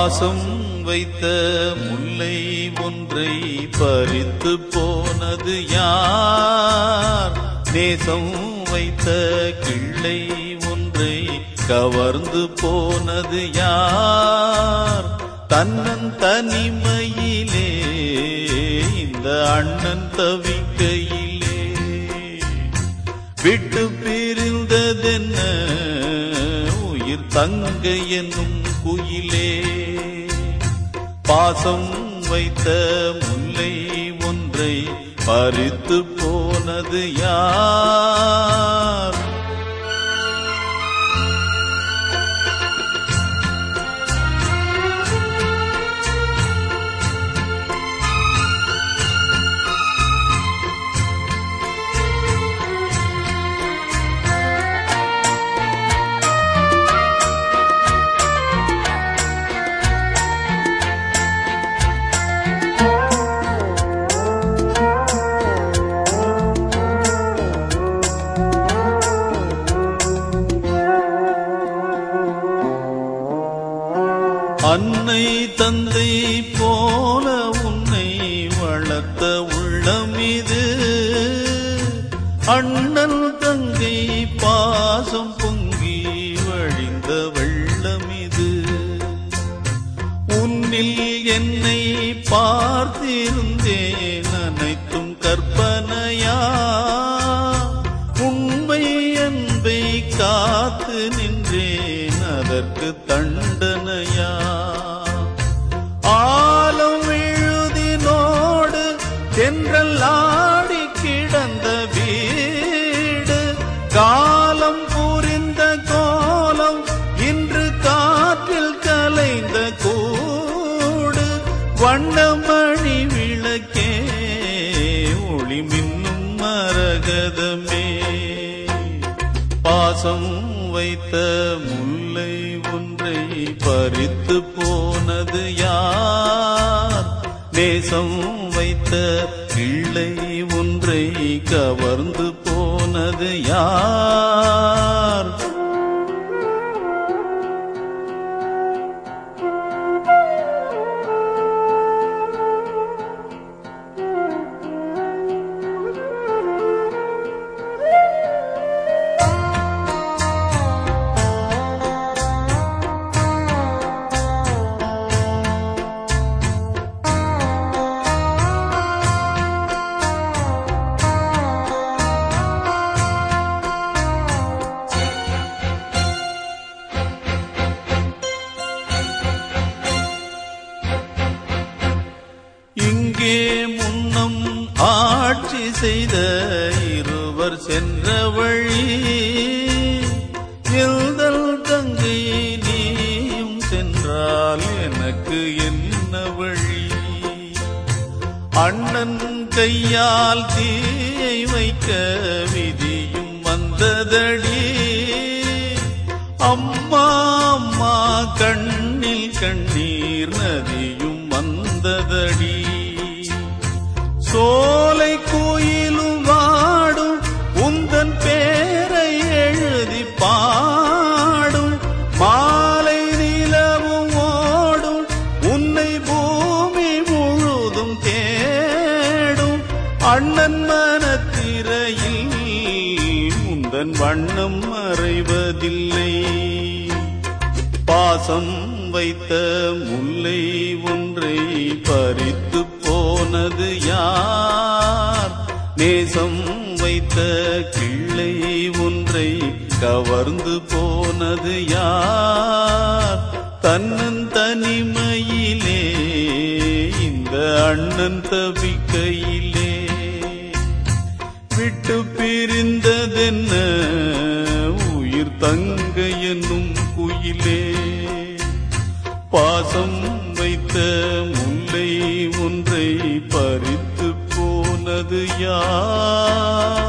பாசம் வைத்த முல்லை ஒன்றை பறித்து போனது யார் நேசம் வைத்த கிள்ளை ஒன்றை கவர்ந்து போனது யார் தன்னன் தனிமையிலே இந்த அண்ணன் தவிக்கையிலே விட்டு பிரிந்ததென்ன உயிர் தங்க என்னும் குயிலே பாசம் வைத்த முல்லை ஒன்றை பறித்து போனது யார் அன்னை தந்தை போல உன்னை வளர்த்த உள்ளம் இது அண்ணன் தங்கை பாசம் பொங்கி வழிந்த வெள்ளம் இது உன்னில் என்னை பார்த்திருந்தேன் அனைத்தும் கற்பனையா உண்மை அன்பை காத்து நின்றேன் அதற்கு தண்டனையா ஆலம் விழுதினோடு தென்றல் ஆடி கிடந்த வீடு காலம் புரிந்த கோலம் இன்று காற்றில் கலைந்த கூடு வண்ணமணி விளக்கே ஒளி மின்னும் மரகதமே பாசம் வைத்த முல்லை ஒன்றை பறித்து போனது யார் நேசம் வைத்த பிள்ளை ஒன்றை கவர்ந்து போனது யார் இங்கே முன்னம் ஆட்சி செய்த இருவர் சென்ற வழி எல்தல் தங்கை நீயும் சென்றால் எனக்கு என்ன வழி அண்ணன் கையால் தீயை வைக்க விதியும் வந்ததடி அம்மா அம்மா கண்ணில் கண்ணீர் நதியும் வந்ததடி சோலை கோயிலும் வாடும் உந்தன் பேரை எழுதி பாடும் மாலை நிலவும் ஓடும் உன்னை பூமி முழுதும் தேடும் அண்ணன் மனத்திரையில் உந்தன் வண்ணம் மறைவதில்லை பாசம் வைத்த முல்லை ஒன்றை பறித்து போனது யார் நேசம் வைத்த கிள்ளை ஒன்றை கவர்ந்து போனது யார் தன்னன் தனிமையிலே இந்த அண்ணன் தவிக்கையிலே விட்டு பிரிந்ததென்ன உயிர் தங்க என்னும் குயிலே பாசம் வைத்த முல்லை ஒன்றை பறித்து போனது யார்